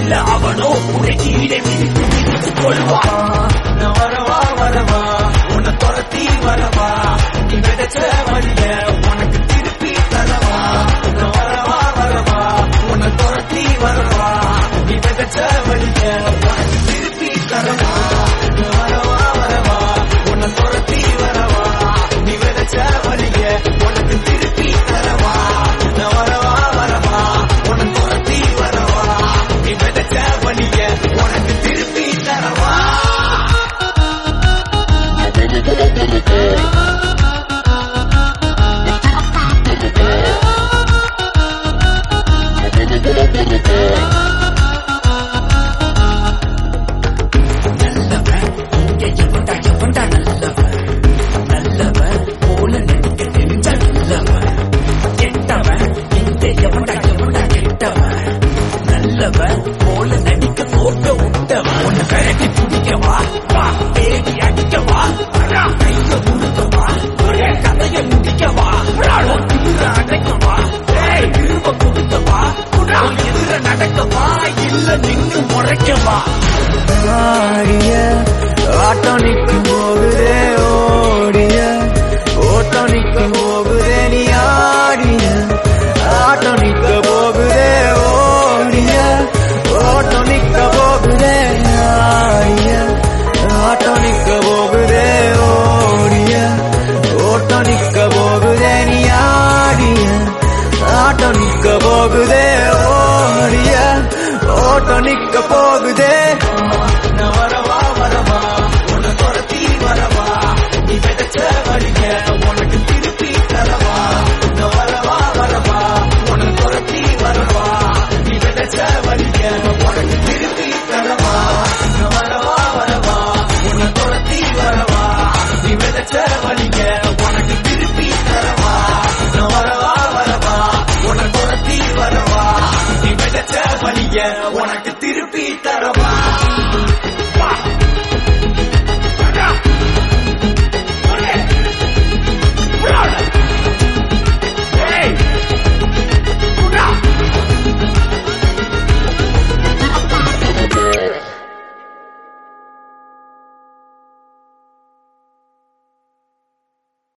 இல்ல அவனோ உன்னை கீழே மிதித்து மிதித்து கொள்வான் நான் வரவா வரவா உன்னை துரத்தி வரவா நீ விதைச்ச வழிய உனக்கு திருப்பி தரவா நான் வரவா வரவா உன்னை துரத்தி வரவா நீ விதைச்ச வழிய உனக்கு திருப்பி தரவா நான் வரவா வரவா உன்னை துரத்தி வரவா நீ விதைச்ச வழிய உனக்கு திருப்பி தரவா நான் வரவா வரவா உன்னை துரத்தி வரவா நீ விதைச்ச வழிய உனக்கு திருப்பி தரவா நல்லவன் இங்க எவன்டா எவன்டா நல்லவன் நல்லவன் போல நடிக்க தெரிஞ்ச நல்லவன் கெட்டவன் இங்க எவன்டா எவன்டா கெட்டவன் நல்லவன் போல நடிக்க போட்ட விட்டவன் உன்னை கழட்டி பிடிக்கவா வா தேடி அடிக்கவா வரா கைய முழுக்கவா ஒரே கதைய முடிக்கவா திமிர அடைக்கவா ஏய், திரும்ப கொடுக்கவா எதிர நடக்கவா இல்ல நின்னு முறைக்கவா ஆடிய ஆட்டம் நிற்கும் போகுதே ஓடிய ஓட்டம் நிற்கும் போகுதே நீ ஆடிய ஆட்டம் நிற்க போகுதே ஓடிய ஓட்டம் நிற்க போகுதே ஆடிய ஆட்டம் நிற்க போகுதே ஓடிய ஓட்டம் நிற்க போகுதே நீ ஆடிய ஆட்டம் நிற்க போகுதே ஓடிய ஓட்டம் நிற்க போகுதே நான் வரவா வரவா உன்னை துரத்தி வரவா நீ விதைச்ச வழிய உனக்கு திருப்பி தரவா நான் வரவா வரவா உன்னை துரத்தி வரவா நீ விதைச்ச வழிய உனக்கு திருப்பி தரவா நான் வரவா வரவா உன்னை துரத்தி வரவா நீ விதைச்ச வழிய உனக்கு திருப்பி தரவா நான் வரவா வரவா உன்னை துரத்தி வரவா நீ விதைச்ச வழிய உனக்கு திருப்பி தரவா